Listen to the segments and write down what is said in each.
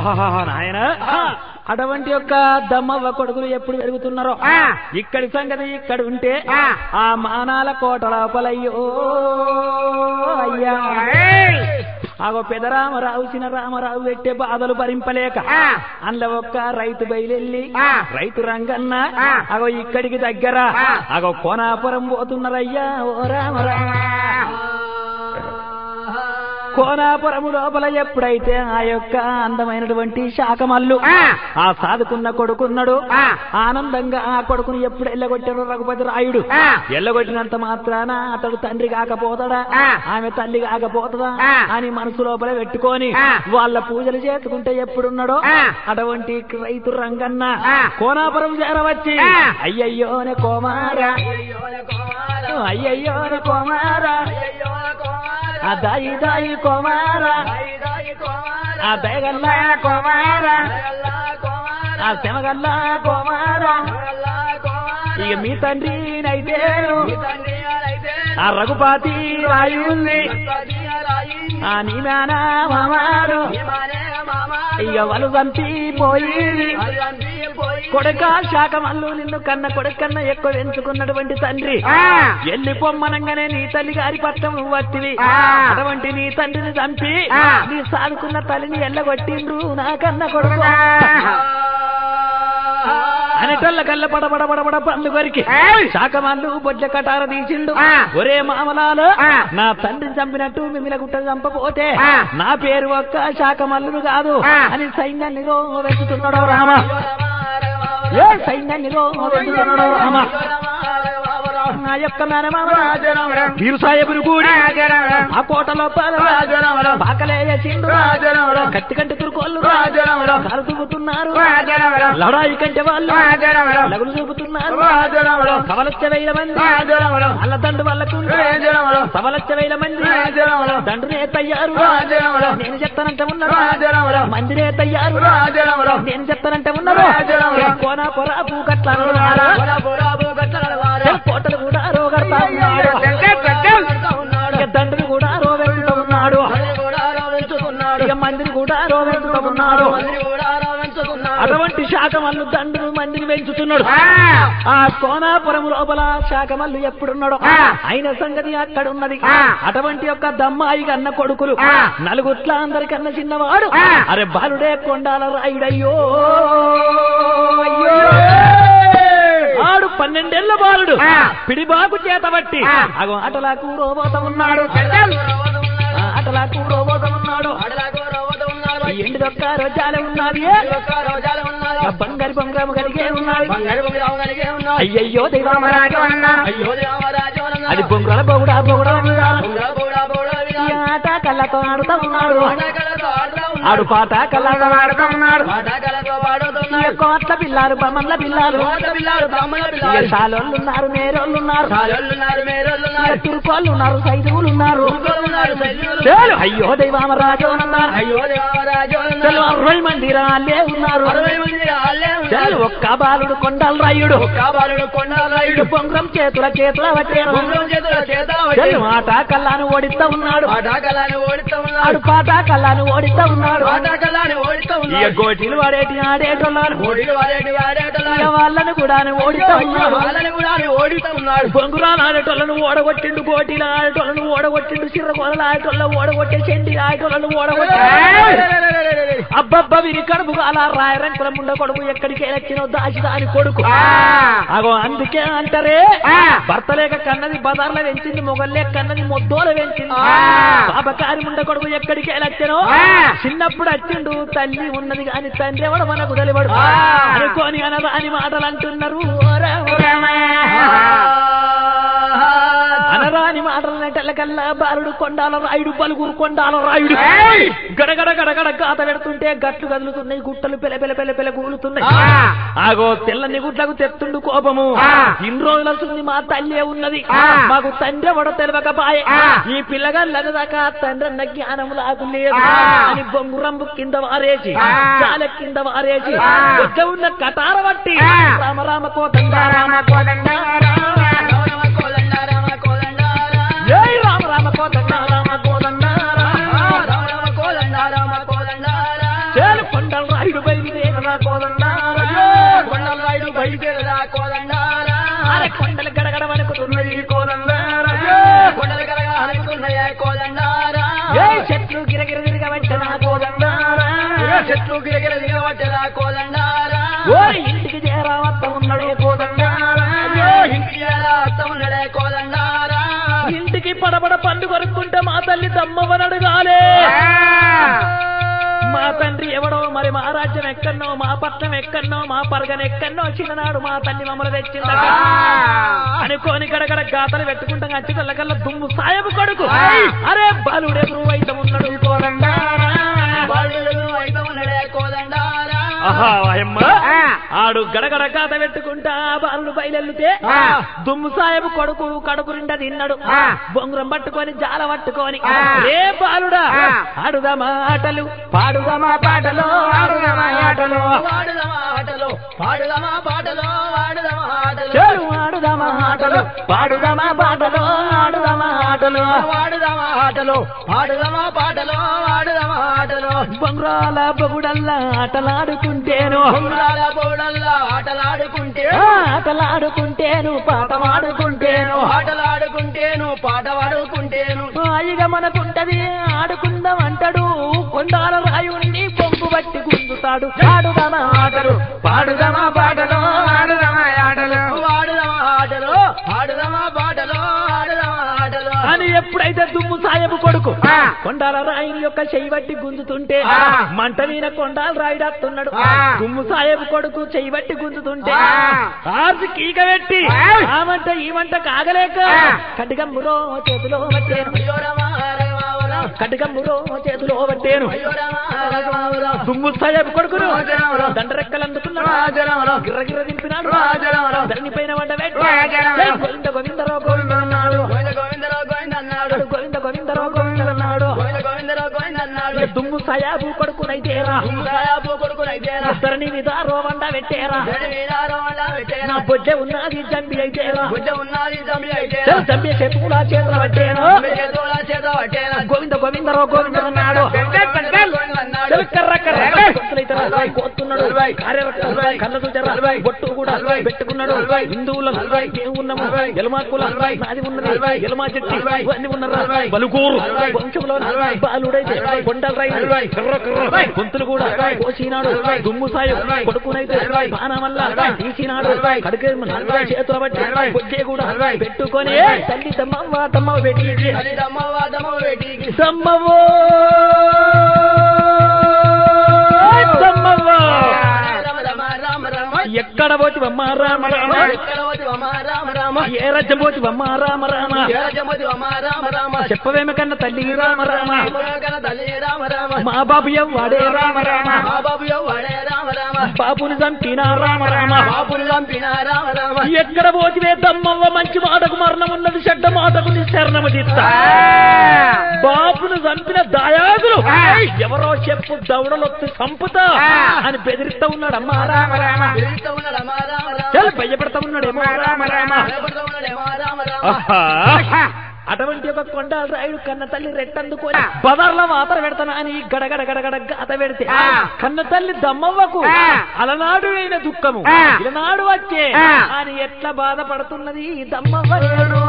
ఆహాహా, నాయన అటువంటి యొక్క దమ్మవ్వ కొడుకులు ఎప్పుడు పెరుగుతున్నారో ఆ. ఇక్కడి సంగతి ఇక్కడ ఉంటే ఆ. ఆ మానాల కోట లోపలయ్యో అయ్యా ఏయ్! ఆగో పెదరామరావు చిన్న రామరావు పెట్టే బాధలు భరింపలేక ఆ. అందులో ఒక్క రైతు బయలెళ్ళి ఆ. రైతు రంగన్న ఆ. అగో ఇక్కడికి దగ్గర ఆ. అగో కోనాపురం పోతున్నారయ్యా ఓ రామరామ కోనాపురం లోపల ఎప్పుడైతే ఆ యొక్క అందమైనటువంటి శాకమల్లు ఆ. ఆ సాదుకున్న కొడుకున్నాడు ఆ. ఆనందంగా ఆ కొడుకుని ఎప్పుడు ఎల్లగొట్టాడు రఘుపతి రాయుడు ఆ. ఎల్లగొట్టినంత మాత్రాన అతడు తండ్రి కాకపోతాడా ఆ. ఆమె తల్లి కాకపోతుందా ఆ. అని మనసు లోపల పెట్టుకొని ఆ. వాళ్ళ పూజలు చేసుకుంటే ఎప్పుడున్నాడో ఆ. అటువంటి రైతు రంగన్న ఆ. కోనాపురం చేరవచ్చి ఆ. అయ్యయ్యోనే కోమారా అయ్యయ్యోనే కోమారా ఆ దాయి దాయి కోమారా ఆ దయగల్లా కోమారా ఆ శమగల్లా కోమారా ఇక మీ తండ్రి నైతేను ఆ రఘుపాతి రాయుల్ని ఆ నీ మేనా మామారు ఇక వలు చంపి పోయి కొడుక శాఖమల్లు నిన్ను కన్న కొడుకన్న ఎక్కువ ఎంచుకున్నటువంటి తండ్రి ఆ. ఎల్లి పొమ్మనంగానే నీ తల్లి గారి పట్టం వట్టివి ఆ. అటువంటి నీ తండ్రిని చంపి ఆ. నీ సాదుకున్న తల్లిని ఎల్లగొట్టిండ్రు నా కన్న కొడుకు అనేటల్ల కల్ల పడ పడ పడ పడ పండు కొరికి ఏయ్! శాకమాళ్ళు బొడ్ల కటార తీసిండు ఆ. ఒరే మామలాలు ఆ. నా తండ్రిని చంపినట్టు మిమిల గుట్ట చంపపోతే ఆ. నా పేరు ఒక్క శాకమల్లును కాదు ఆ. అని సైన్యాన్ని వెతుకుతున్నాడు రామ ఏ సైన్యాన్ని వెతుకుతున్నాడు రామ నా యొక్క మేనమామ వీరు సాహెబుని కూడి ఆ కోటలో పాకలే చిండు కత్తి కంటే తురుకోళ్ళు కాలు చూపుతున్నారు లడాయి కంటే వాళ్ళు లగులు చూపుతున్నారు సవలచ్చ వేల మంది వాళ్ళ దండు వాళ్ళకు సవలచ్చ వేల మంది దండునే తయ్యారు నేను చెప్తానంటే ఉన్నారు మందిరే తయ్యారు నేను చెప్తానంటే ఉన్నారు కోనా పొరా పూకట్ల కోటలు కూడా రోగడతా ఉన్నాడు ఇక తండ్రి కూడా రోగెడుతూ ఉన్నాడు ఇక మందిని కూడా రోగెడుతూ ఉన్నాడు అటువంటి శాఖమల్లు దండును మందిని పెంచుతున్నాడు ఆ కోనాపురం లోపల శాఖమల్లు ఎప్పుడున్నాడో ఆ. అయిన సంగతి అక్కడ ఉన్నది ఆ. అటువంటి యొక్క దమ్మాయి కన్న కొడుకులు ఆ. నలుగుట్ల అందరికన్నా చిన్నవాడు ఆ. అరే బాలుడే కొండాల రాయుడయ్యో అయ్యో ఆడు పన్నెండేళ్ల బాలుడు ఆ. పిడిబాకు చేతబట్టి ఆ. అగో అటలాకు రోబోత ఉన్నాడు ఆ, అటలాకు రోబోత ఉన్నాడు ఈ ఎండు దొక్క రొజ్జాలే ఉన్నది ఆ బంగారు బొంగరం కలిగే ఉన్నది అయ్యయ్యో దైవమరాజు అయ్యో అది బొంగుల బొగుడా బొగుడా ఈ ఆట కళ్ళతో ఆడుతా ఉన్నాడు ఆడు పాట కళ్ళతో ఆడుతా ఉన్నాడు ఈ కోట్ల పిల్లారు బొమ్మల పిల్లారు ఇక సాలోళ్ళు ఉన్నారు నేరోళ్ళు ఉన్నారు ఇక తురుకోళ్ళు ఉన్నారు సైదువులు ఉన్నారు చాలు, అయ్యో దైవామరాజు అన్నారు చలు అరవై మంది రాళ్ళే ఉన్నారు చాలు ఒక్క బాలుడు కొండల రాయుడు ఇక బొంగరం చేతుల చేతుల పట్టారు చలు ఆట కళ్ళాను ఓడిస్తా ఉన్నాడు ఆడు పాట కళ్ళాను ఓడిస్తా ఉన్నాడు ఇక గోటీలు వాడేటి ఆడేటోళ్ళు ఇక వాళ్ళను కూడా ఓడిస్తా ఉన్నాడు బొంగురాలు ఆడేటోళ్ళను ఓడగొట్టిండు గోటీలు ఆడేటోళ్ళను ఓడగొట్టిండు చిర్రగోడలు ఆడేటోళ్ళను ఓడగొట్టే చెండి ఆడేటోళ్ళను ఓడగొట్టి అబ్బబ్బ విని కడుపు అలా రాయరంకుల ముండ కొడుకు ఎక్కడికి ఎలక్కినో దాచి దాని కొడుకు అగో అందుకే అంటారే ఆ. భర్త లేక కన్నది బజార్లో పెంచింది మొగల్లే కన్నది మొద్దోల పెంచింది ఆ. బాబకారి ముండ కొడుకు ఎక్కడికి ఎలక్కినో ఆ. చిన్నప్పుడు వచ్చిండు తల్లి ఉన్నది కాని తండ్రి ఎవడు మనకు తెలియడు ఆ. అనుకోని అనగా అని మాటలు అంటున్నారు ఓ రామ రామ. అనరాని మాటలనటల్లకల్లా బాలుడు కొండాల రాయుడు పలుగురు కొండాల రాయుడు ఏయ్! గడగడ గడగడ గాత పెడుతుంటే గట్లు కదులుతున్నాయి గుట్టలు పెల పెల పెల పెల కూలుతున్నాయి ఆ. ఆగో తెల్లని గుడ్లకు తెత్తుండు కోపము ఆ. ఇన్ని రోజుల వస్తుంది మా తల్లి ఉన్నది ఆ. మాకు తండ్రి ఎవడో తెలియకపాయే ఆ. ఈ పిల్లగాళ్ళ దాకా తండ్రి అన్న జ్ఞానం లాగు లేదు ఆ. అని బొంగురంబు కింద వారేసి ఆ. చాల కింద వారేసి ఆ. వచ్చ ఉన్న కటార బట్టి ఆ. రామ రామ కోదండ రామ కోదండ జై రామ రామ కోదండ రామ కోదండ చేలు కొండల కోదండారా కొండల రాయుడు బయలుదేరదా కోదండారా అరే కొండలు గడగడ వణుకుతున్నది కోదండారా కొండల కరగా అనుకున్నాయా కోదండారా ఏ చెట్లు గిరగిర తిరగబెట్టిన కోదండారా చెట్లు గిరగిర దిగబట్టరా కోదండారా ఓ ఇంటికి చేరావత్త ఉన్నాడే కోదండారా ఇంటికి ఎలా అత్తమున్నడే కోదండారా ఇంటికి పడబడ పండు కొరుక్కుంటే మా తల్లి తమ్మవని అడగాలే మా తండ్రి ఎవడో మరి మా రాజ్యం ఎక్కన్నో మా పట్నం ఎక్కన్నో మా పరగన ఎక్కన్నో చిన్ననాడు మా తల్లి మమ్మల్ని తెచ్చిందట అనుకోని గడగడ గాతలు పెట్టుకుంటాం అట్టి కళ్ళ దుమ్ము సాయపు కొడుకు అరే బాలుడే అయితే ఉన్నాడు కోదండారా బాలుడు అయితే ఉన్నడే కోదండారా ఆహా, వాయమ్మ. ఆడు గడగడ కాత పెట్టుకుంటా బాలుడు బయలెల్లితే దుమ్ము సాయబు కొడుకు కడుపు నిండా తిన్నాడు బొంగురం పట్టుకొని జాల పట్టుకొని రే బాలుడా ఆడుదామా ఆటలు పాడుదామా పాటలు ఆడుదామా ఆటలు వాడుదమా ఆటలో పాడుదమా పాటలో వాడుదమా ఆటలో చెడు ఆడుదామా ఆటలు పాడుదామా పాటలు ఆడుదామా ఆటలు వాడుదమా ఆటలో పాడుదమా పాటలో వాడుదమా ఆటలో బొంగురాల బొగుడల్లా ఆటలాడుకుంటేను ఉంగరాల పౌడల్లా ఆటలాడుకుంటే ఆ, ఆటలాడుకుంటేను పాట పాడుకుంటేను ఆటలాడుకుంటేను పాట పాడుకుంటేను హాయిగా మనకుంటది ఆడుకుందాం అంటాడు కొండాల రాయుణ్ణి పొంగు బట్టి గుంజుతాడు ఆడుదామా ఆటలు పాడుదామా పాటలు ఆడుదామా ఆటలు వాడుదమా ఆటలో పాడుదమా పాటలో ఆడుదమా ఆటలో అని ఎప్పుడైతే దుమ్ము సాయపు కొడుకు కొండాల రాయుని యొక్క చెయ్యి బట్టి గుంజుతుంటే మంట మీద కొండాల రాయుడత్తున్నాడు దుమ్ము సాయపు కొడుకు చెయ్యి బట్టి గుంజుతుంటే ఆర్సి కీక పెట్టి ఆ మంట ఈ మంట కాగలేక కటిగమ్ములో చేతిలో పట్టేను అయ్యో రమా రమావరా కటిగమ్ములో చేతిలో పట్టేను అయ్యో రమా రమావరా దుమ్ము సాయపు కొడుకును రాజరామరావు. దండరెక్కలు అందుకున్నాడు రాజరామరావు. గిర్ర గిర్ర దింపినాడు రాజరామరావు. ధరణి పైన వంట పెట్టి రాజరామరావు. ఏ గోవింద గోవిందరావు గోవింద అన్నాడు గోవింద గోవిందరావు గోవింద అన్నాడు గోవింద గోవిందరావు గోవింద అన్నాడు గోవింద గోవిందరావు గోవింద అన్నాడు ఇక దుమ్ము సాయాబు కొడుకునైతేరా సాయాపు కొడుకునైతేరా ధరణి మీద రోవండ పెట్టేరా జడి మీనారో అలా నా పెట్టేరా బొడ్డె ఉన్నది జంబి అయితేరా గుడ్డ ఉన్నది తమ్మి అయితేరా జంబి చేతులా చేతుల పట్టేను చేతుల చేత పట్టేరా గోవింద గోవిందరావు గోవింద అన్నాడు గోవింద అన్నాడు చెలు కర్ర కర్ర గొంతులైతేరా కోస్తున్నాడు కార్యరక్తం కళ్ళ చూచారా బొట్టు కూడా పెట్టుకున్నాడు హిందువుల దేవున్నము ఎలమాకుల నాది ఉన్నది ఎలమా చెట్టి అన్ని ఉన్నారా బలుకూరు వంశంలో బాలుడైతే కొండల రాయి కర్ర కర్ర గొంతులు కూడా కోసినాడు దుమ్ము సాయం కొడుకునైతే బాణం వల్ల తీసినాడు కడుకే చేతుల బట్టి బొడ్డే కూడా పెట్టుకొని తల్లి తమ్మవ్వ తమ్మవ పెట్టి అది దమ్మవ్వ దమ్మ వేటికి తమ్మవో తమ్మవ్వ రామ రామ రామ రామ ఎక్కడ పోతివమ్మ రామ రామ ఎక్కడ పోతివమ్మ రామ రామ ఏ రాజ్యం పోతివమ్మ రామ రామ ఏ రాజ్యం పోతివమ్మ రామ రామ చెప్పవేమి కన్న తల్లి రామ రామ కన తల్లి రామ రామ మా బాబు ఎవ్వాడే రామ రామ మా బాబు ఎవ్వడే రామ రామ బాబుని చంపిన రామ రామ బాబులు చంపిన రామ రామ ఎక్కడ పోతివే దమ్మవ్వ మంచి మాటకు మరణం ఉన్నది చెడ్డ మాటకు నీ శరణము తీస్తా బాబును చంపిన దాయాదులు ఎవరో చెప్పు దౌడలొత్తి చంపుతా అని బెదిరిస్తా ఉన్నాడు అమ్మా రామ రామ పిలుస్తూ ఉన్నాడు అమ్మ రామ రామ చాలా భయపడతా ఉన్నాడేమో రామ రామ భయపడుతూ ఉన్నాడేమో రామ రామ ఆహా. అటువంటి ఒక కొండ రాయుడు కన్న తల్లి రెట్టందుకొని బదర్ల వాతర పెడతాను అని గడగడ గడగడ గాత పెడితే కన్న తల్లి దమ్మవ్వకు అలనాడు అయిన దుఃఖము ఇలనాడు వచ్చే అని ఎట్లా బాధపడుతున్నది ఈ దమ్మవ్వ నేను.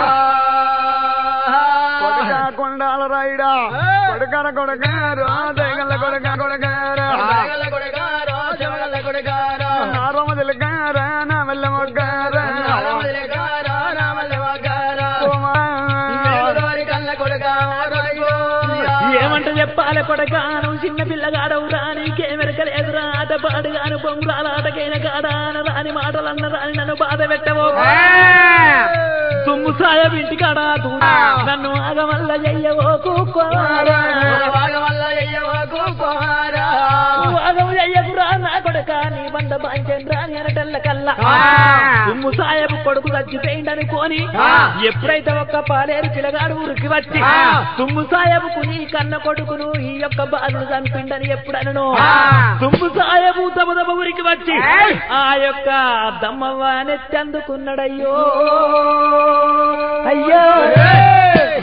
కొడక కొండాల రాయుడా కొడకర కొడకారు దేగల కొడక కొడకారు రాగల కొడగారో, చెమగల కొడగారో, నారమ తెలుగారా నా వెళ్ళ మొగ్గారా రామదిలగారో, రామల్లవగారో, ఎవరోరి కళ్ళ కొడగారో, అయ్యో. ఏమంట చెప్పాలి కొడగాను చిన్న పిల్లగాడవు రానికేమెరకలేదురా ఆట పాడుగాను పొంగులాల ఆటకైన కాడాన రాని మాటలన్న రాని నన్ను బాధ పెట్టవో తుమ్ము సాయం ఇంటికాడ దూరా నన్ను ఆగమల్ల చెయ్యవో కూకోరా వాగవల్ల ఎయ్యవో కుమారా. ఆగం చెయ్యకురా నా కొడక నీ బంద బాంచంద్రా అని అనటల్ల కల్లా తుమ్ము సాయపు కొడుకు చచ్చిపోయిందనుకోని ఎప్పుడైతే ఒక్క పాలేరు పిల్లగాడు ఊరికి వచ్చి తుమ్ము సాయబుకు నీ కన్న కొడుకును ఈ యొక్క బాలుడు చంపిండని ఎప్పుడనను తుమ్ము సాయబు దబ దబ ఊరికి వచ్చి ఆ యొక్క దమ్మవ్వ నెత్తందుకున్నాడయ్యో అయ్యో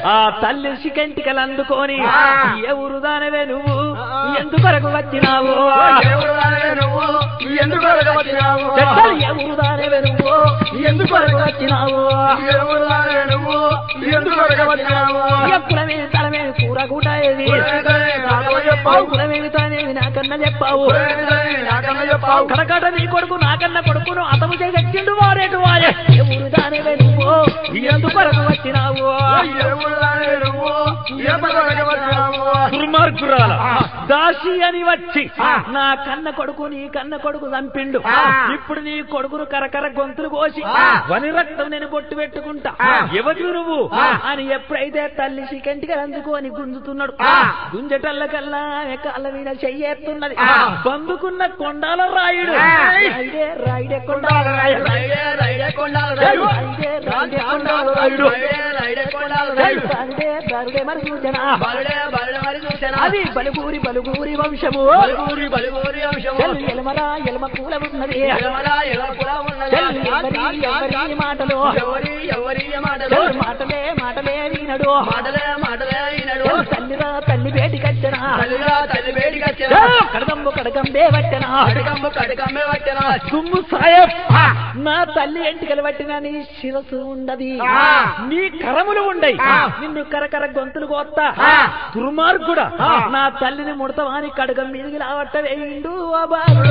ఆ తల్లి శికంటికలు అందుకొని ఎవరు దానవే నువ్వు ఎందుకొరకు వచ్చినావు ఎవరు రాలే నువ్వు ఎందుకు వచ్చినావు చెట్టలు ఎవరు దానవే నువ్వు ఎందుకొరకు వచ్చినావు ఎవరు రాలే నువ్వు ఎందుకు వచ్చినావు కులమేమి తలమేమి కూర కూట ఏది నాకన్నా చెప్పావు కులమేమి తలమేమి నాకన్నా చెప్పావు నాకన్నా చెప్పావు కడకట నీ కొడుకు నాకన్నా కొడుకును అతము చేసిండు వాడేటు వాడే ఎవరు దానవే నువ్వు ఎందుకొరకు వచ్చినావు ఎవరు రాలే నువ్వు ఎందుకు వచ్చినావు దుర్మార్గురాల దాసి అని వచ్చి నా కన్న కొడుకు నీ కన్న కొడుకు చంపిండు ఇప్పుడు నీ కొడుకును కరకర గొంతులు కోసి వని రక్తం నేను బొట్టు పెట్టుకుంటా ఎవరు నువ్వు అని ఎప్పుడైతే తల్లి చికెంటిగా అందుకొని గుంజుతున్నాడు గుంజటల్లకల్లా ఆమె కాళ్ళ మీద చెయ్యేస్తున్నది బందుకున్న కొండాల రాయుడు రాయుడే రాయుడే కొండాల రాయుడు రైడే రైడే కొండాలు రైడే రైడు. రాయుడే కొండాల రాయుడు రైడే రైడే కొండాలు రైడు. రాయుడే రాయుడే మరి సూచన బలుడే బలుడే మరి చూసానా అది బలుగూరి బలుగూరి వంశము బలుగూరి బలుగూరి అంశము చెల్లి ఎలమరా ఎలమ పూల ఉన్నది ఎలమలా ఎలపులా ఉన్నదా? చెల్లి ఎవరి ఎవరి మాటలు ఎవరి ఎవరి మాటలు చెల్లి మాటలే మాటలే వినడు మాటలే మాటలే ఈనడు చెల్లి తల్లిరా తల్లి వేటి కట్టనా తల్లిగా తల్లి వేడికి వచ్చిన కడగంబు కడగంబే పట్టనా కడకంబ కడకమ్మే వచ్చిన దుమ్ము సాయబ్ నా తల్లి ఎంటికలు పట్టిన నీ శిరసు ఉండది నీ కరములు ఉండయి నిన్ను కరకర గొంతులు కోత్తా దుర్మార్గుడా నా తల్లిని ముడతవాని కడగం మీదికి లావట్ట వేయిండు ఆ బాలుడే.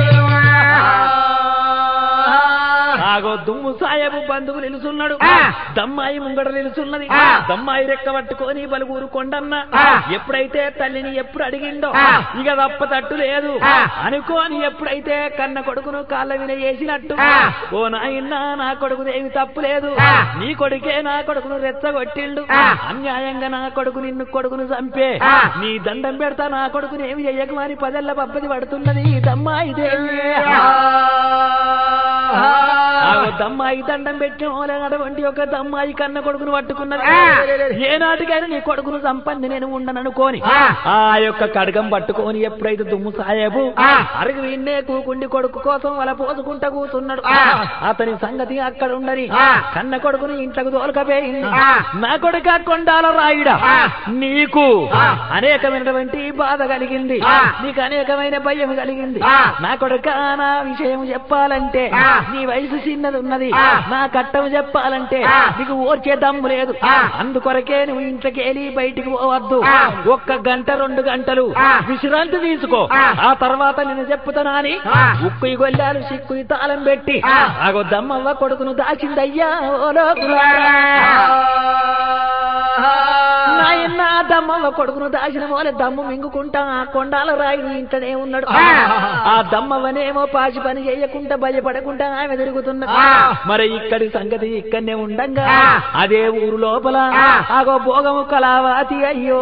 ఆగో దుమ్ము సాయబు బంధువు నిలుచున్నాడు దమ్మాయి ముంగడ నిలుచున్నది దమ్మాయి రెక్క పట్టుకొని బలుగురు కొండన్న ఎప్పుడైతే తల్లిని ఎప్పుడు అడిగిండో ఇక తప్ప తట్టు లేదు అనుకోని ఎప్పుడైతే కన్న కొడుకును కాళ్ళ విన వేసినట్టు ఓ నాయన్న నా కొడుకు ఏమి తప్పు లేదు నీ కొడుకే నా కొడుకును రెచ్చగొట్టిండు అన్యాయంగా నా కొడుకు నిన్ను కొడుకును చంపే నీ దండం పెడతా నా కొడుకుని ఏమి చెయ్యకు అని పదెల్ల పబ్బది పడుతున్నది ఈ దమ్మాయి దేవి ఆ దమ్మాయి దండం పెట్టిన అటువంటి ఒక దమ్మాయి కన్న కొడుకును పట్టుకున్నది ఏనాటికైనా నీ కొడుకును సంపంది నేను ఉండననుకోని ఆ యొక్క కడగం పట్టుకొని ఎప్పుడైతే దుమ్ము సాయేబు అరుగు విన్నే కూకుండి కొడుకు కోసం వల పోసుకుంటా కూతున్నాడు అతని సంగతి అక్కడ ఉండని కన్న కొడుకుని ఇంట్లోకి తోలకపోయింది నా కొడుక కొండాల రాయుడా నీకు అనేకమైనటువంటి బాధ కలిగింది నీకు అనేకమైన భయం కలిగింది నా కొడుక నా విషయం చెప్పాలంటే నీ వయసు చిన్నది ఉన్నది నా కట్టం చెప్పాలంటే నీకు ఓర్చే దమ్ము లేదు అందుకొరకే నువ్వు ఇంట్లోకి వెళ్ళి బయటికి పోవద్దు ఒక్క గంట రెండు గంటలు విశ్రాంతి తీసుకో ఆ తర్వాత నేను చెప్పుతానా అని ఉక్కు గొల్లాలు సిక్కు తాళం పెట్టి ఆగో దమ్మవ్వ కొడుకును దాచిందయ్యా ఓ లోకులారా. నాయన్న దమ్మవ్వ కొడుకును దాచిన పోలే దమ్ము మింగుకుంటా ఆ కొండాల రాయుడు ఇంటనే ఉన్నాడు ఆ దమ్మవ్వనేమో పాచి పని చేయకుండా భయపడకుండా ఆమె తిరుగుతున్నది మరి ఇక్కడి సంగతి ఇక్కడనే ఉండంగా అదే ఊరు లోపల ఆగో భోగము కళావాతి అయ్యో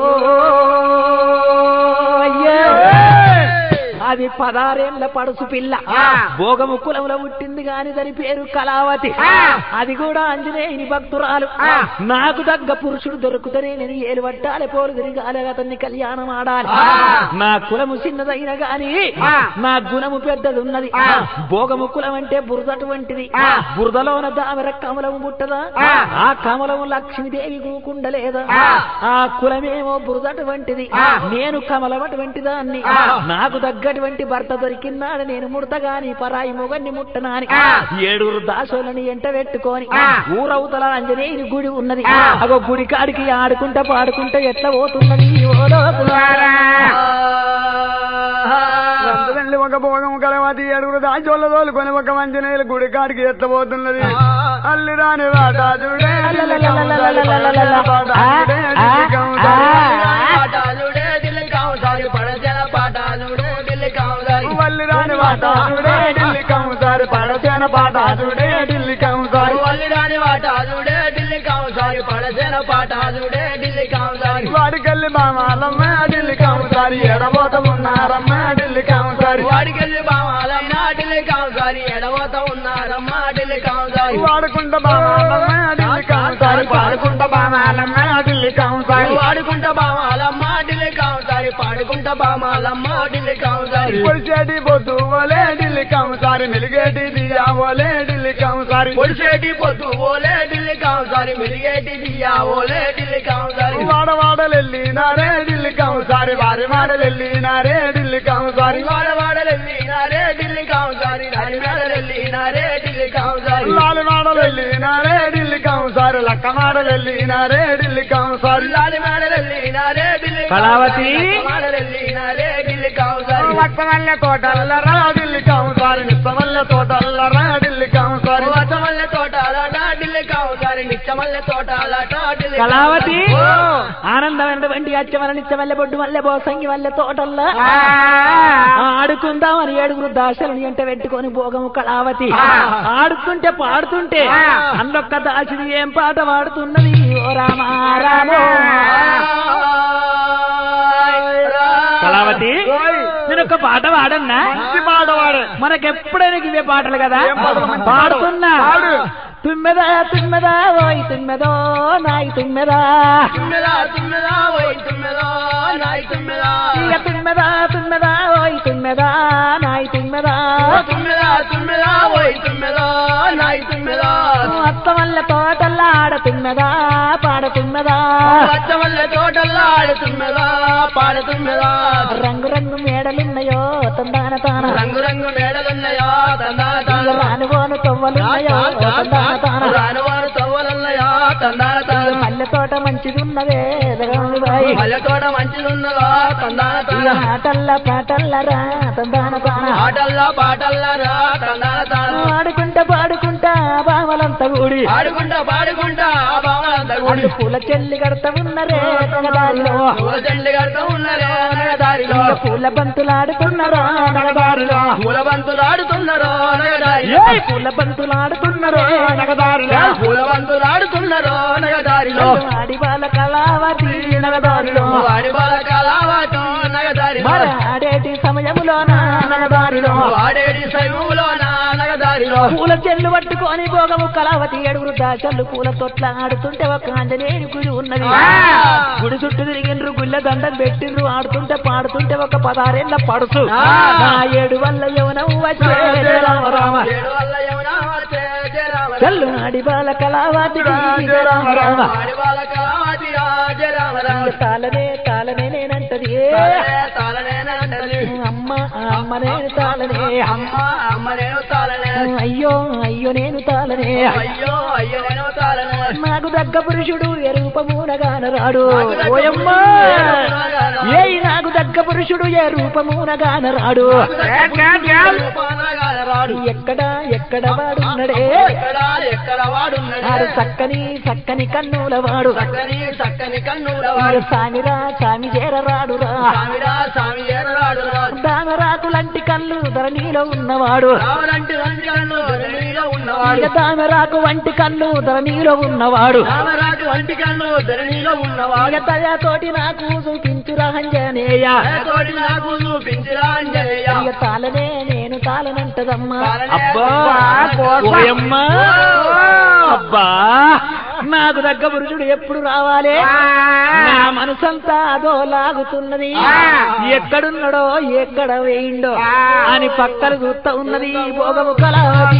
అయ్యో అది పదారేళ్ల పడుసు పిల్ల భోగము కులంలో పుట్టింది గాని దాని పేరు కళావతి అది కూడా ఆంజనేయుని భక్తురాలు నాకు తగ్గ పురుషుడు దొరుకుతనే నేను ఏలు పట్టాలి పోలు తిరగాలి అతన్ని కళ్యాణం ఆడాలి నా కులము చిన్నదైన గాని నా గుణము పెద్దది ఉన్నది భోగము కులం అంటే బురదటువంటిది బురదలోన దామెర కమలము పుట్టదా ఆ కమలము లక్ష్మీదేవి కూకుండలేదా ఆ కులమేమో బురదటువంటిది నేను కమలమటువంటి దాన్ని నాకు తగ్గటువంటి భర్త దొరికినాడు నేను ముడతగాని పరాయి మొగన్ని ముట్టనాని ఏడుగురు దాసోలని ఎంట పెట్టుకొని ఊరవుతల అంజనేయుని గుడి ఉన్నది అగో గుడి కాడికి ఆడుకుంటా పాడుకుంటా ఎట్లా పోతున్నది ఓ లోకులారా. రంతదండి ఒక భోగం కలవాతి ఏడుగురు దాచోళ్ళ తోలుకొని ఒక మంచి నీళ్ళు గుడి కాడికి ఎత్తబోతున్నది అల్లి రాని వాటాజుడే పాటాలుడే ఢిల్లీ కావుసారి పడజల పాటాలుడే ఢిల్లీ కావుసారి వల్లి రాని వాటాజుడే ఢిల్లీ కంసారి పడసేన పాటాజుడే ఢిల్లీ కంసారి వల్లి రాని పాటాలుడే ఢిల్లీ కావుసారి పడజల పాటాలుడే ఢిల్లీ కావుసారి వాడికెళ్ళి బామాలమ్మ ఢిల్లీ కంసారి ఎడబోత ఉన్నారమ్మ ఢిల్లీ కంసారి వాడికెళ్ళి బామాలమ్మ ఢిల్లీ కావుసారి ఎడవత ఉన్నారమ్మ ఢిల్లీ కావుసారి వాడుకుంట బామాలమ్మ ఢిల్లీ కంసారి పాడుకుంట బామాలమ్మ ఢిల్లీ కంసారి వాడుకుంటా బామాలమ్మ ఢిల్లీ కావుసారి పాడుకుంటా ఆడుకుంటా బామాలమ్మ ఢిల్లీ కాంసారి పొడిచేటి పొద్దు ఓలే ఢిల్లీ కంసారి మెలిగేటి దియా ఓలే ఢిల్లీ కంసారి పొడిసేటి పొద్దు ఓలే ఢిల్లీ కాంసారి మెలిగేటి దియా ఓలే ఢిల్లీ కాంసారి వాడవాడలెల్లినారే ఢిల్లీ కంసారి వారి మాడలెల్లినారే ఢిల్లీ కంసారి వాడవాడలెల్లినారే ఢిల్లీ కాంసారి రాని మేడలెల్లినారే ఢిల్లీ కాంసారి లాలి మాడలెల్లినారే ఢిల్లీ కంసారి లక్క మాడలెల్లినారే ఢిల్లీ కంసారి లాలి మేడలెల్లినారే ఢిల్లీ కళావతి. మాడలెల్లినారే ఢిల్లీ కాంసారి లక్కమల్ల తోటల్లరా ఢిల్లీ కంసారి నిత్తమల్ల తోటల్లరా ఢిల్లీ కంసారి వచమల్ల తోటాలట ఢిల్లీ కాంసారి నిత్యమల్ల తోటాలట ఢిల్లీ కళావతి ఓ. ఆనందమైనటువంటి అచ్చమల నిత్యమల్లె బొడ్డు మల్లె బోసంగి వల్లె తోటల్లా ఆడుకుందామని ఏడుగురు దాసలని ఎంట పెట్టుకొని భోగము కళావతి ఆడుతుంటే పాడుతుంటే అందొక్క దాసిది ఏం పాట పాడుతున్నది ఓ రామా రామో కళావతి నేను ఒక పాట పాడన్నా మంచి పాడవాడే మనకెప్పుడైనా ఇవే పాటలు కదా ఏం పాటలు? మంచి పాడుతున్నా పాడు. తుమ్మెదా తుమ్మెదా ఓయ్ తుమ్మెదో నాయి తుమ్మెదా తుమ్మెదా తుమ్మెదా ఓయ్ తుమ్మెదా నాయ్ తుమ్మెదా ఇక తుమ్మెదా తుమ్మెదా ఓయ్ తుమ్మెదా నాయి తుమ్మెదా తుమ్మెదా తుమ్మెదా ఓయ్ తుమ్మెదా నాయ్ తుమ్మెదా అత్త వల్ల తోటల్లా ఆడ తుమ్మెదా పాడ తుమ్మెదా పచ్చవల్ల తోటల్లా ఆడుతుమ్మెదా పాడుతుమ్మెదా రంగు రంగు మేడలున్నాయో తందాన తాన రంగు రంగు మేడలున్నాయా తందా ఇక రానుగోను తొవ్వలున్నాయో తందాన తాన రాను వారు తవ్వలున్నాయా తందా ఇక మల్లె తోట మంచిదున్నదే జగన్ బాయి మల్లె తోట మంచిదున్నదా తందా ఇక ఆటల్ల పాటల్లరా తందాన తాన ఆటల్లా పాటల్లా రా తందా ఆడుకుంటా పాడుకుంటా బావలంతా కూడి ఆడుకుంటా పాడుకుంటా ఆ బావలంతా వాళ్ళు కూడి పూల చెల్లి కడతా ఉన్నరే నగదారిలో పూల చెండు కడుతూ ఉన్నారే నగదారిలో ఇక పూల బంతులాడుతున్నారా నగదారిలో పూల బంతులు ఆడుతున్నారో నగదారిలో ఏయ్ పూల బంతులాడుతున్నారే నగదారిలో పూల బంతులు ఆడుతున్నారో నగదారిలో ఆడి వాళ్ళ కళావతి నగదారిలో వాడి బాల కళావాటం నగదారిలో మరి ఆడేటి సమయములోన నగదారిలో వాడేడి సైములో నా నగదారిలో పూల చెల్లు పట్టుకొని భోగము కళావతి ఏడుగురు దాచల్లు పూల తొట్ల ఆడుతుంటే ఒక ఆంజనేయుని గుడి ఉన్నది గుడి చుట్టూ తిరిగిండ్రు గుళ్ళ దండం పెట్టిండ్రు ఆడుతుంటే పాడుతుంటే ఒక పదారేళ్ల పడుసు నా ఏడు వల్ల యవనం వచ్చే రామ రామ ఏడు వల్ల యమునా వచ్చే జయ రామ రామ. చెల్లు ఆడి బాల కళావతి రామ రామ వాడి బాల కళావతి రా జయ రామ రామ. తాళనే తాళనే నేనంటది తాళనే తాళనేనంటది. అమ్మ అమ్మ నేను తాళనే అమ్మ అమ్మ నేను తాళనే అయ్యో అయ్యో నేను తాళనే అయ్యో అయ్యో నేను తాళనే నాకు దగ్గ పురుషుడు ఎరూపమూనగాన రాడు నాకు దగ్గ ఓయమ్మ పురుషుడు ఏ నాకు దగ్గ పురుషుడు ఏ రూపమూనగాన రాడు రూపానగాల రాడు ఎక్కడ ఎక్కడ వాడున్నడే ఎక్కడ ఎక్కడ వాడున్నాడు ఆడు చక్కని చక్కని కన్నుల వాడు చక్కని చక్కని కన్నుల వాడు వాడు సామిరా సామి చేరరాడురా సామిరా సామి ఏరరాడు రాడు దామరాకులంటి కళ్ళు ధరణిలో ఉన్నవాడు రావలంటి వంటి కన్ను ధరణిలో ఉన్నవాడు ఇక దామరాకు వంటి కళ్ళు ధరణిలో ఉన్నవాడు రామరాజు వంటి కన్ను ధరణిలో ఉన్నవాడు ఇక దయతోటి నాకు చూపించురా అంజనేయ తోటి నాకు చూపించిరా అంజనేయ ఇక తాళనే నేను తాళనంటదమ్మా తాళనే అబ్బా కోస. ఓయమ్మా అబ్బా నాకు దగ్గ పురుషుడు ఎప్పుడు రావాలి నా మనసంతా అదో లాగుతున్నది ఎక్కడున్నాడో ఎక్కడ వేయిండో అని పక్కన చూస్తా ఉన్నది భోగము కళావతి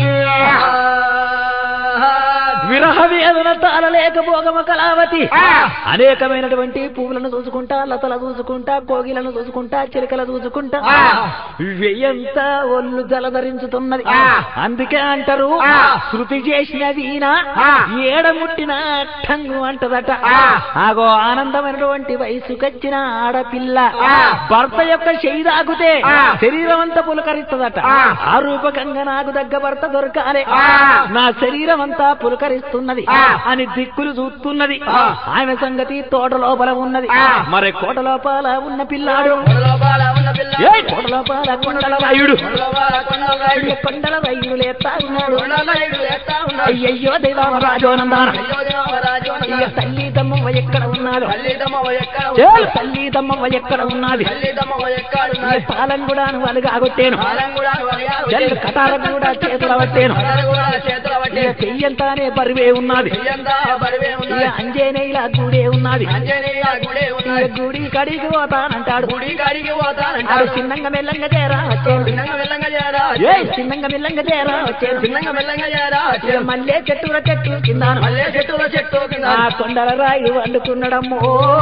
విరహ వేదన తాళలేక భోగమ కళావతి అనేకమైనటువంటి పువ్వులను చూసుకుంటా లతల చూసుకుంటా కోగిలను చూసుకుంటా చిలకల చూసుకుంటా వెయ్యంత ఒళ్ళు జలధరించుతున్నది అందుకే అంటారు శృతి చేసిన వీణ ఏడముట్టిన టంగు అంటదట ఆగో ఆనందమైనటువంటి వయసుకొచ్చిన ఆడపిల్ల భర్త యొక్క చెయ్యి తాకుతే శరీరం అంతా పులకరిస్తుందట ఆ రూపకంగా నాకు దగ్గ భర్త దొరకాలి నా శరీరం అంతా పులకరిస్తున్నది అని దిక్కులు చూస్తున్నది ఆమె సంగతి తోట లోపల ఉన్నది మరి కోట లోపల ఉన్న పిల్లాడు లోపల ఉన్న పిల్ల ఏ కొండల పాల కొండల రాయుడు కొండల కొండల రాయుడు ఈ కొండల రాయుడు లేతా ఉన్నాడు కొండల రాయుడు లేస్తా ఉన్నాడు అయ్యయ్యో దైవామ రాజోనందాన అయ్యో దేవరాజు ఇక తల్లి తమ్మవ్వ ఎక్కడ ఉన్నాడు తల్లిదమ్మ ఎక్కడ చేలు తల్లి తమ్మవ్వ ఎక్కడ ఉన్నది తల్లిదమ్మ ఎక్కడ ఈ ఉన్నది పాలన కూడా వాళ్ళు కాగొట్టేను కాలం కూడా జల్లు కటారం కూడా చేతుల పట్టేను కూడా చేతుల పట్టి ఇక చెయ్యంతానే బరివే ఉన్నది చెయ్యంతా బరివే ఇక ఉన్నది అంజనేయుల గుడే ఉన్నది అంజనేయ గుడే ఇక ఉన్నది గుడి కడిగి పోతానంటాడు గుడి కాడికి పోతానంటాడు ఆడు చిన్నంగా మెల్లంగా చేరా వచ్చేను చిన్నగా మెల్లంగా చేరా ఏ చిన్నంగా మెల్లంగా చేరా వచ్చేను చిన్నగా మెల్లంగా చేరా ఇక మల్లె చెట్టుల చెట్టు కిందాను మల్లె చెట్టుల చెట్టు కింద ఆ కొండల రాయుడు వండుకున్నడమ్మో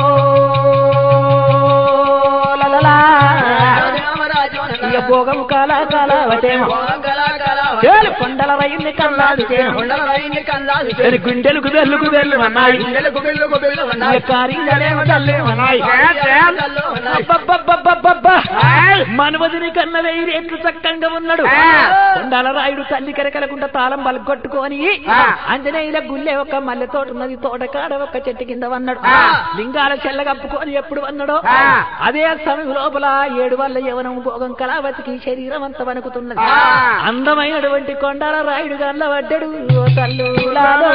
లలలా. దేవరాజు ఇక భోగము కాల కాల వటేమో చేలు కొండల రైల్ని కన్నాడు చేను కొండల రైలు కందాలు చేను గుండెలకు బెల్లుకు బెల్లు అన్నాయి గుండెలకు బిల్లుకు బిల్లు ఉన్నాయి కారీలేమో తల్లి అన్నాయి కళ్ళు ఉన్నాయి. అబ్బబ్బబ్బబ్బబ్బబ్బా. మనవదిని కన్న వెయ్యి రేట్లు చక్కంగా ఉన్నాడు కొండల రాయుడు తల్లి కరకలకుండా తాళం బలగొట్టుకొని ఆంజనేయుల గుల్లె ఒక మల్లె తోట ఉన్నది తోటకాడ ఒక చెట్టు కింద వన్నాడు లింగాల చెల్ల కప్పుకొని ఎప్పుడు వన్నాడో అదే సమయం లోపల ఏడు వల్ల యవనం భోగం కళావతికి శరీరం అంత వణుకుతున్నది అందమైనటువంటి కొండల రాయుడు గల్ల పడ్డాడు ఓ తల్లులాలో.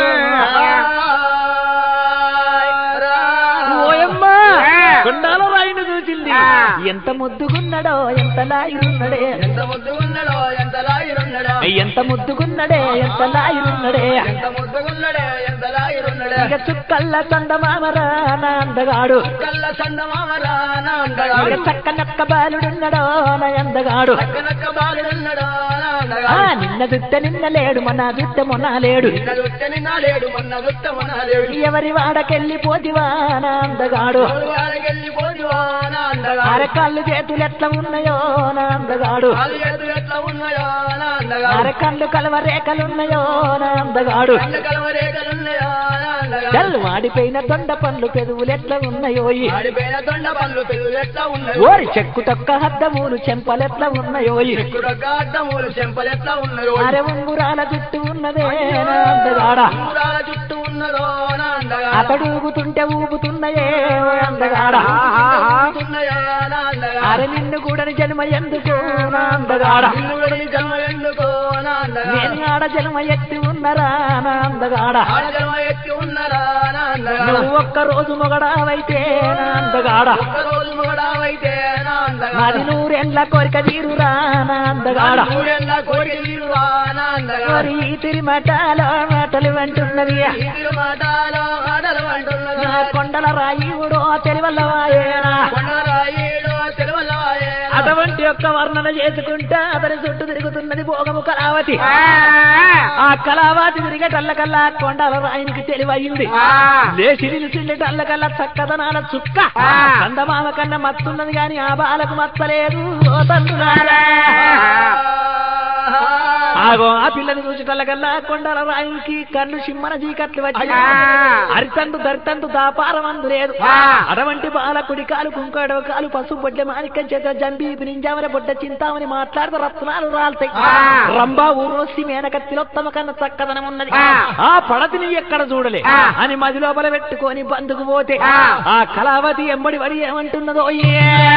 ఓయమ్మా కొండాల రాయుడు చూసింది ఎంత ముద్దుగున్నడో ఎంత లాయుడున్నడే ఎంత ముద్దుగున్నడో ఎంత లాగిరున్నడో ఎంత ముద్దుగున్నడే ఎంత లాయుడున్నడే ఎంత ముద్దుగున్నడే ఎంత లాగిరున్నడే ఇక చుక్కల్ల చందమామరా నా అందగాడు కళ్ళ చందమామరా నా ఇక అందగాడు చక్కనక్క బాలుడున్నడో నా అందగాడు చక్కనక్క బాలుడున్నడో నా ఆ అందగాడు నిన్న దుట్ట నిన్న లేడు మన దుట్ట మొన్న లేడు నిన్న దుట్ట నిన్న లేడు మొన్న దుట్ట మొన్న లేడు ఎవరి వాడకెళ్ళి పోతివా నా అందగాడు వాడికెళ్ళి పోదువా నా అందగాడు అరకాళ్ళు చేతులు ఎట్లా ఉన్నాయో నా అందగాడు కాలు చేతులు ఎట్లా ఉన్నాయో నా అందగాడు అరకళ్ళు కలవ రేఖలున్నాయో నా అందగాడు కళ్ళు కలవరేఖలున్నాయో నా అందగాడు చల్లు వాడిపోయిన దొండ పండ్లు పెదవులు ఎట్లా ఉన్నాయో ఆడిపోయిన దొండ పళ్ళు పెళ్ళు ఎట్లా ఉన్నాయి ఓరి చెక్కు తొక్క హద్దమూలు చెంపలెట్లా ఉన్నాయో కుడక అడ్డమూలు చెంపలు ఎట్లా ఉన్నాయో అరే ఉంగురాల జుట్టు ఉన్నదే నా అందగాడ ఊరాల చుట్టూ ఉన్నదో నా అందగాడు అతడు ఊగుతుంటే ఊగుతున్నాయే ఓ అందగాడ ఉన్నాయో నా అందగాడు అరే నిన్ను కూడా జన్మ ఎందుకు నా అందగాడ నిన్నుడి జన్మ ఎందుకో నా అందగాడు నేను ఆడ జన్మ ఎత్తి ఉన్నరా నా అందగాడ ఆడ జన్మ ఎత్తి ఉన్నారా నా అందగాడు నువ్వు ఒక్క రోజు మొగడావైతే నా అందగాడ ఒక్క రోజు మొగడావైతే నా నాది అందగాడు నూరెండ్ల కోరిక తీరురా నా అందగాడ ఊరెల్లా కోరిక తీరురా నా అందగాడు మరి ఈ తిరిమటాలో మాటలు అంటున్నది ఇల్లు మాటలో మాటలు అంటున్నదా నా కొండల రాయుడో తెలివల్లవాయేనా కొండరాయిలో తెలవలాయే అటువంటి యొక్క వర్ణన చేసుకుంటా అతని చుట్టూ తిరుగుతున్నది భోగము కళావతి ఆ కళావతి తిరిగేటల్లకల్లా కొండల రాయునికి తెలివయింది లేచి నిలిచిండేటల్లకల్లా చక్కదనాల చుక్క కందమామ కన్నా మత్తున్నది గాని ఆ బాలకు మత్తలేదు ఓ తండ్రులారా. ఆగో ఆ పిల్లని చూసేటల్లకల్లా కొండల రాయునికి కన్ను సిమ్మన చీకట్లు వచ్చి అరితందు దరితందు దాపారమందు లేదు అటువంటి బాలకుడి కాలు కుంకడో కాలు పసుపు బొడ్ల మాణిక్యం చేత జంబి నింజామని బొడ్డ చింతామని మాట్లాడితే రత్నాలు రాలుతాయి రంభా ఊరోసి మేనకత్తిలోత్తమ కన్నా చక్కదనం ఉన్నది ఆ పడతిని ఎక్కడ చూడలే అని మది లోపల పెట్టుకొని బందుకు పోతే ఆ కళావతి ఎంబడి వడి ఏమంటున్నదో ఏ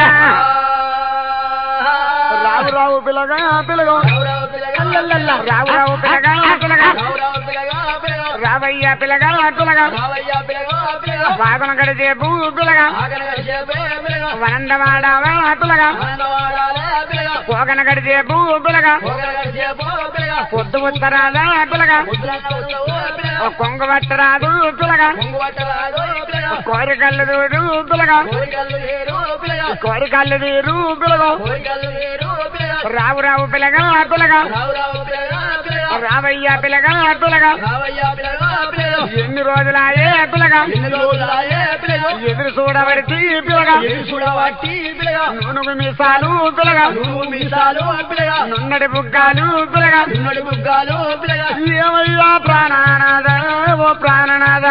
రావు రావు పిల్లగా పిల్లగా అల్లల్లల్లా. రావు రావు పిల్లగా పిల్లగా రావయ్య పిల్లగా పిల్లగా వాదన గడిచే భూ పిల్లగా వనందవాడ పిల్లగా పోగన గడిచే భూ పిల్లగా పొద్దు ఉత్తరాదా పిల్లగా కొంగు పట్టరాదు పిల్లగా కోరికల్లు దూడు పిల్లగా కోరికల్లు తీరు పిల్లగా రావు రావు పిల్లగా పిల్లగా రావయ్య పిల్లగా పిల్లగా ఎన్ని రోజులాయే పిల్లగా ఎదురు చూడబడితే పిల్లగా నూనెగు మీసాలు పిల్లగా నున్నడి బుగ్గాలు పిల్లగా ఏమయ్యా ప్రాణనాథ ఓ ప్రాణనాథ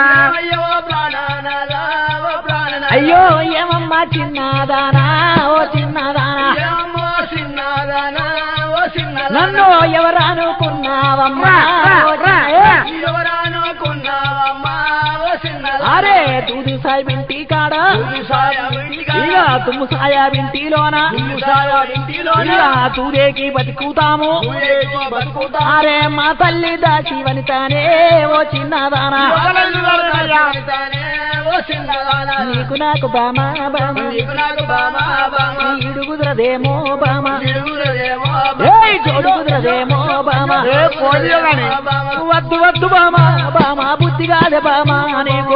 అయ్యో ఏమమ్మా చిన్నదానా ఓ చిన్నదానా నన్ను ఎవరు అనుకున్నావమ్మా ఓ చిన్న- ఏ? ఆ అరే దూదు సాయి ఇంటి కాడ ఇక తుమ్ము సాయా ఇంటిలోన ఇక తూరేకి బతుకుతాము అరే మా తల్లి దాసి వనితానే ఓ చిన్నదానా నీకు నాకు బామా బామా ఈడు కుదరదేమో బామా ఏయ్ జోడు కుదరదేమో బామా వద్దు వద్దు బామా బామా బుద్ధి కాదే బామా నీకు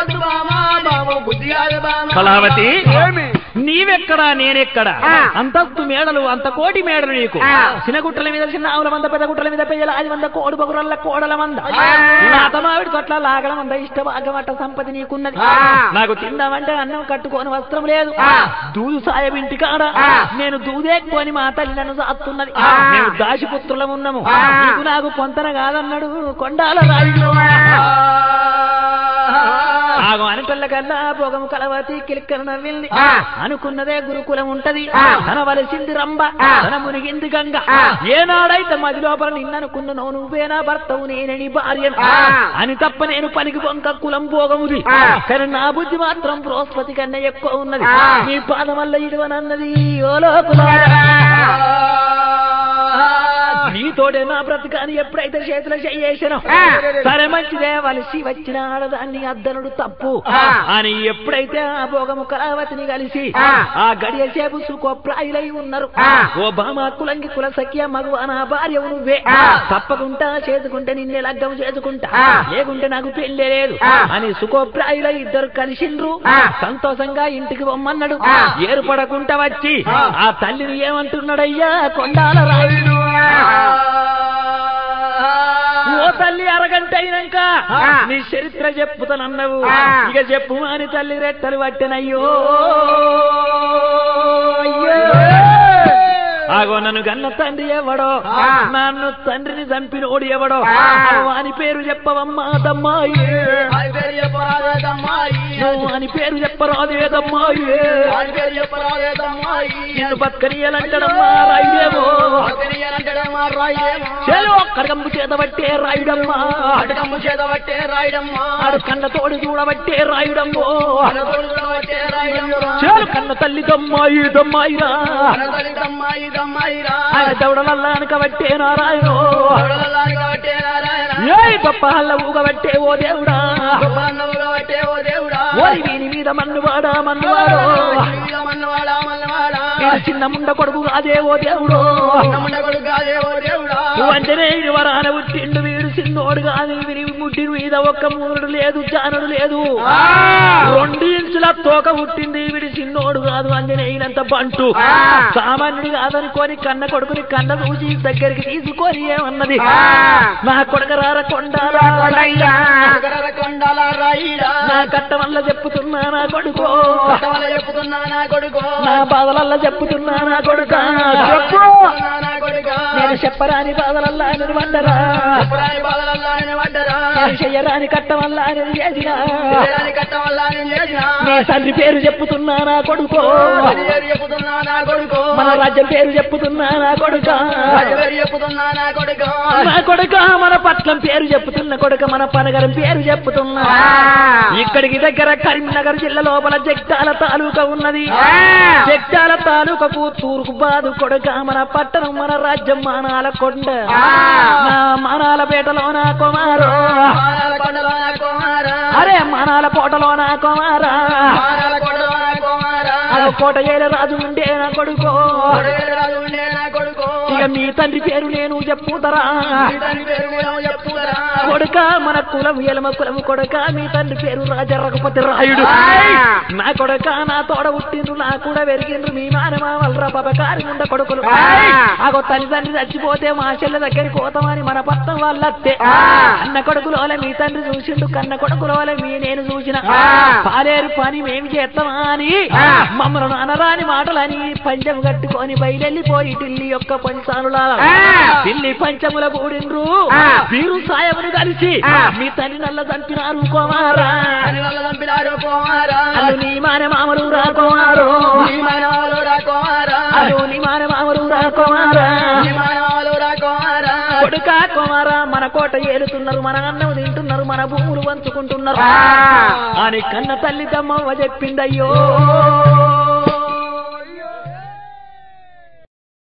కళావతి ఏమి నీవెక్కడా నేనెక్కడా ఆ. అంతస్తు మేడలు అంత కోటి మేడలు నీకు ఆ. చిన్న గుట్టల మీద చిన్న ఆవుల మంద పెద్ద గుట్టల మీద పెయ్యల ఆది మంద కోడి బగురల్ల కోడల మంద ఆ. నాత మామిడి తొట్ల లాగల మంద ఇష్ట భాగమట్ట సంపద నీకున్నది ఆ. నాకు తిందామంటే అన్నం కట్టుకోని వస్త్రం లేదు ఆ. దూదు సాయం ఇంటి కాడ ఆ. నేను దూదేక్కుని మా తల్లి నన్ను సాత్తున్నది ఆ. మేము దాసిపుత్రులం ఉన్నాము ఆ. నీకు నాకు పొంతన కాదన్నాడు కొండాల రాయుడు ఆగం అనటల్ల కల్లా భోగము కలవతి కిలిక్కన నవ్వింది ఆ. అనుకున్నదే గురుకులం ఉంటది ఆ. తన వలసింది రంబ ఆ. తన మునిగింది గంగ ఆ. ఏనాడైతే మది లోపల నిన్ననుకున్నావు నువ్వేనా భర్తవు నేనని భార్య ఆ. అని తప్ప నేను పనికి పొంక కులం భోగముది ఆ. కానీ నా బుద్ధి మాత్రం బృహస్పతి కన్నా ఎక్కువ ఉన్నది ఆ. నీ పాదం వల్ల ఇడవనన్నది ఓ లోకులారా. నీతోటే నా బ్రతకాని ఎప్పుడైతే చేతుల చెయ్యేసానో ఆ. సరే మంచిదే వలసి వచ్చిన ఆడదాన్ని అద్దనుడు తప్పు ఆ. అని ఎప్పుడైతే ఆ భోగము కళావతిని కలిసి ఆ. ఆ గడియ సేపు సుఖప్రాయులై ఉన్నారు ఆ. ఓ బామ కులంగి కుల సఖ్య మగువ నా భార్యవు నువ్వే ఆ. తప్పకుండా చేసుకుంటే నిన్నే లగ్గం చేసుకుంటా ఆ. లేకుంటే నాకు పెళ్ళే లేదు ఆ. అని సుఖప్రాయులై ఇద్దరు కలిసిండ్రు ఆ. సంతోషంగా ఇంటికి పొమ్మన్నాడు ఆ. ఏర్పడకుండా వచ్చి ఆ. ఆ తల్లిని ఏమంటున్నాడయ్యా కొండాల రాయుడు ఓ తల్లి అరగంట అయినాక ఆ. నీ చరిత్ర చెప్పుతానన్నావు ఆ. ఇక చెప్పు అని తల్లి రెట్టలు పట్టినయ్యో ఆగో నన్ను గన్న తండ్రి ఎవడో ఆ. నన్ను తండ్రిని చంపినోడు ఎవడో ఆ. అని పేరు చెప్పవమ్మా దమ్మాయి నువ్వు అని పేరు చెప్పరాదేదమ్మాయి నిన్ను బతకనియాలంటడమ్మా రాయుడేమో చేలో కడగంపు చేత పట్టే రాయుడమ్మా చేతబట్టే రాయడమ్మా ఆడు కన్న తోడు చూడబట్టే రాయుడమ్మో బట్టే రాయడమ్మా చేలు కన్న తల్లి దమ్మాయి దమ్మాయిరా దమ్మాయి దమ్మాయిరా ఆయన దౌడలల్లా అనకబట్టే నారాయణో బట్టే నారాయణ ఏ గొప్ప హల్ల ఊగబట్టే ఓ దేవుడా గొప్పన్నవుగా బట్టే ఓ దేవుడా ఓరి వీని మీద మన్నువాడా మన్నువాడో మన్నవాడా మన్నవాడా వీడు చిన్న ముండ కొడుకు కాదే ఓ దేవుడు నమ్ముడ కొడుకాదే ఓ దేవుడా వంటనే వరాన పుట్టిండు వీడు చిన్నోడు కాదు వీరి ముడ్డి మీద ఒక్క మూరుడు లేదు జానుడు లేదు రెండు ఇంచుల తోక పుట్టింది వీడి చిన్నోడు కాదు అంజనేయులంత బంటు ఆ. సామాన్యుడు కాదనుకొని కన్న కొడుకుని కన్న చూసి దగ్గరికి తీసుకొని ఏమన్నది ఆ. నా కొడుక రార కొండారా కొండయ్యా. నగర కొండల రాయిడా నా కట్ట వల్ల చెప్పుతున్నా నా కొడుకో కట్టవల చెప్పుతున్నా నా కొడుకు నా బాధలల్ల చెప్పుతున్నా నా కొడుక చెప్పు చెప్పుతున్నా నా కొడుక నేను చెప్పరాని బాధలల్లా నేను వండరా చెప్పరాని బాధలల్లా నేను పడ్డరా నేను చెయ్యరాని కట్ట వల్ల నేను చేసినా చేయరాని కట్టం వల్ల నేను చేసిన నీ తండ్రి పేరు చెప్పుతున్నా నా కొడుకో అది పేరు చెప్పుతున్నా నా కొడుకు మన రాజ్యం పేరు చెప్పుతున్నా నా కొడుక అది పేరు చెప్పుతున్నా నా కొడుకు నా కొడుక మన పట్లం పేరు చెప్పుతున్న కొడుక మన పనగరం పేరు చెప్పుతున్నా ఇక్కడికి దగ్గర కరీంనగర్ జిల్లా లోపల జగ్తాల తాలూకా ఉన్నది జగ్తాల తాలూకకు తూర్పు బాదు కొడుక మన పట్టణం మన రాజ్యం మానాల కొండ నా మానాల పేటలో నా కుమారు మానాల కొండలో నా కుమారా అరే మానాల కోటలో నా కుమారా మానాల కొండలో నా కుమారా ఆ కోట ఏల రాజు ఉండే నా కొడుకో కొడుకు రాజు ఉండే నా కొడుకు ఇక మీ తండ్రి పేరు నేను చెప్పుతరా మీ తండ్రి పేరు కూడా చెప్పురా కొడుక మన కులం ఎలమ కులం కొడుక మీ తండ్రి పేరు రాజా రఘుపతి రాయుడు నా కొడుక నా తోడ పుట్టిండ్రు నా కూడా పెరిగిండ్రు మీ మానమావలరా పబకారి ఉండ కొడుకులు ఆగో తల్లిదండ్రి చచ్చిపోతే మా చెల్లె దగ్గరికి పోతామని మన పట్టం వాళ్ళత్తే అన్న కొడుకులోలే మీ తండ్రి చూసిండు కన్న కొడుకులోలే మీ నేను చూసిన పాలేరు పని మేమి చేస్తామా అని మమ్మల్ని అనరాని మాటలని పంచం కట్టుకొని బయలెళ్ళిపోయి ఢిల్లీ యొక్క పంచాలులా ఢిల్లీ పంచముల కూడిండ్రు వీరు సాయమును కలిసి మీ తల్లి నల్ల చంపినారు కుమారా అని వల్ల చంపినారు కుమారా అల్లు నీ మాన మామలు రా కుమారు నీ మానవాలు రా కుమారా అల్లు నీ మాన మామలు రా కుమారా నీ మానవాలు రా కుమారా కొడుకా కుమారా మన కోట ఏలుతున్నారు మన అన్నం తింటున్నారు మన భూములు పంచుకుంటున్నారు అని కన్న తల్లి తమ్మవ్వ చెప్పిందయ్యో